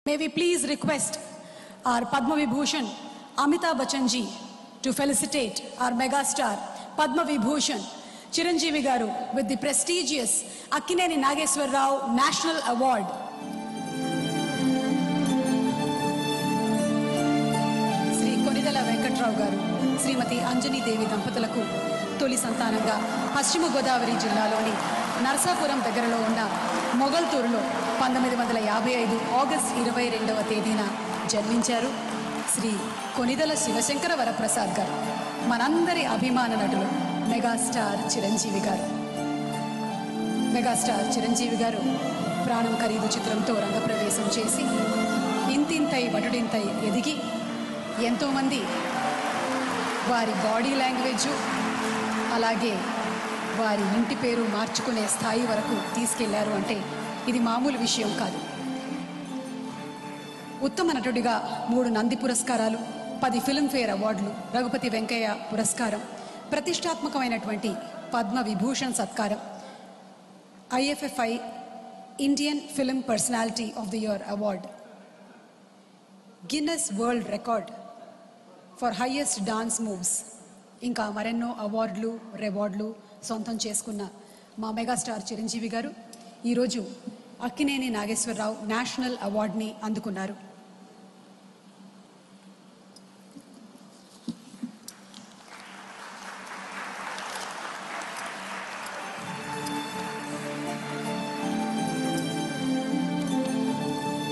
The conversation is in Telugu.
May we please request our Padma Vibhushan Amitabh Bachchan ji to felicitate our megastar Padma Vibhushan Chiranjeevi Garu with the prestigious Akkineni Nageswar Rao National Award. Shri Konidela Venkatrao గారు శ్రీమతి అంజనీదేవి దంపతులకు తొలి సంతానంగా పశ్చిమ గోదావరి జిల్లాలోని నరసాపురం దగ్గరలో ఉన్న మొగల్తూరులో పంతొమ్మిది వందల యాభై ఐదు ఆగస్ట్ ఇరవై రెండవ తేదీన జన్మించారు శ్రీ కొనిదల శివశంకర వరప్రసాద్ గారు మనందరి అభిమాన నటులు మెగాస్టార్ చిరంజీవి గారు మెగాస్టార్ చిరంజీవి గారు ప్రాణం ఖరీదు చిత్రంతో రంగప్రవేశం చేసి ఇంతింతై వటుడింతై ఎదిగి ఎంతోమంది వారి బాడీ లాంగ్వేజు అలాగే వారి ఇంటి పేరు మార్చుకునే స్థాయి వరకు తీసుకెళ్లారు అంటే ఇది మామూలు విషయం కాదు ఉత్తమ నటుడిగా మూడు నంది పురస్కారాలు పది ఫిల్మ్ఫేర్ అవార్డులు రఘుపతి వెంకయ్య పురస్కారం ప్రతిష్టాత్మకమైనటువంటి పద్మ విభూషణ్ సత్కారం IFFI Indian film personality of the year award Guinness world record for highest dance moves ఇంకా మరెన్నో అవార్డులు రివార్డులు సొంతం చేసుకున్న మా మెగాస్టార్ చిరంజీవి గారు ఈరోజు అక్కినేని నాగేశ్వరరావు నేషనల్ అవార్డుని అందుకున్నారు